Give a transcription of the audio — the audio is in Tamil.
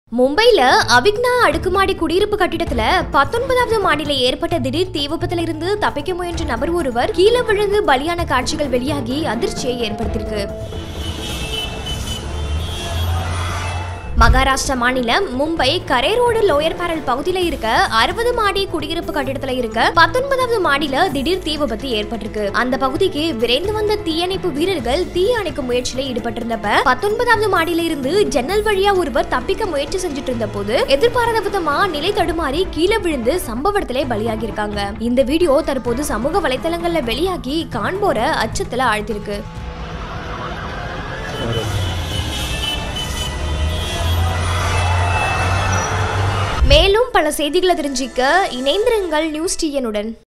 மும்பைல அவிக்னா அடுக்குமாடி குடியிருப்பு கட்டிடத்துல பத்தொன்பதாவது மாடியில ஏற்பட்ட திடீர் தீ விபத்துல இருந்து தப்பிக்க முயன்ற நபர் ஒருவர் கீழே விழுந்து பலியான காட்சிகள் வெளியாகி அதிர்ச்சியை ஏற்படுத்தியிருக்கு மகாராஷ்டிரா மாநிலம் Mumbai curry road lower Parel பகுதியில இருக்க அறுபது மாடி குடியிருப்பு கட்டிடத்துல இருக்க பத்தொன்பதாவது மாடியில திடீர் தீ விபத்து ஏற்பட்டிருக்கு அந்த பகுதிக்கு விரைந்து வந்த தீயணைப்பு வீரர்கள் தீ அணைக்கும் முயற்சியில ஈடுபட்டிருந்தப்ப பத்தொன்பதாவது மாடியில இருந்து ஜன்னல் வழியா ஒருவர் தப்பிக்க முயற்சி செஞ்சுட்டு இருந்த போது எதிர்பாராத விதமா நிலை தடுமாறி கீழே விழுந்து சம்பவ இடத்திலே பலியாகி இருக்காங்க இந்த வீடியோ தற்போது சமூக வலைத்தளங்கள்ல வெளியாகி காண்போர அச்சத்துல ஆழ்த்திருக்கு மேலும் பல செய்திகளை தெரிஞ்சிக்க இணைந்திருங்கள் நியூஸ் டிஎனுடன்